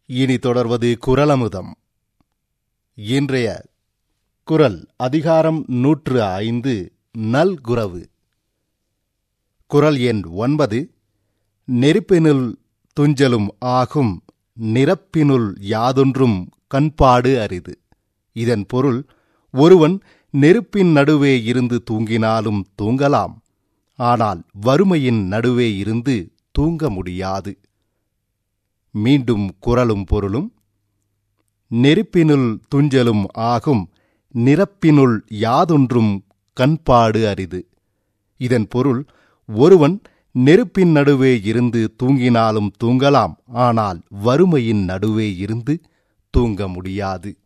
இனி தொடர்வது குரலமுதம் இன்றைய குரல் அதிகாரம் நூற்று ஐந்து நல்குரவு குரல் எண் ஒன்பது நெருப்பினுள் துஞ்சலும் ஆகும் நிரப்பினுள் யாதொன்றும் கண்பாடு அரிது இதன் பொருள் ஒருவன் நெருப்பின் நடுவே இருந்து தூங்கினாலும் தூங்கலாம் ஆனால் வறுமையின் நடுவே இருந்து தூங்க முடியாது மீண்டும் குரலும் பொருளும் நெருப்பினுள் துஞ்சலும் ஆகும் நிரப்பினுள் யாதொன்றும் கண்பாடு அரிது இதன் பொருள் ஒருவன் நெருப்பின் நடுவே இருந்து தூங்கினாலும் தூங்கலாம் ஆனால் வறுமையின் நடுவே இருந்து தூங்க முடியாது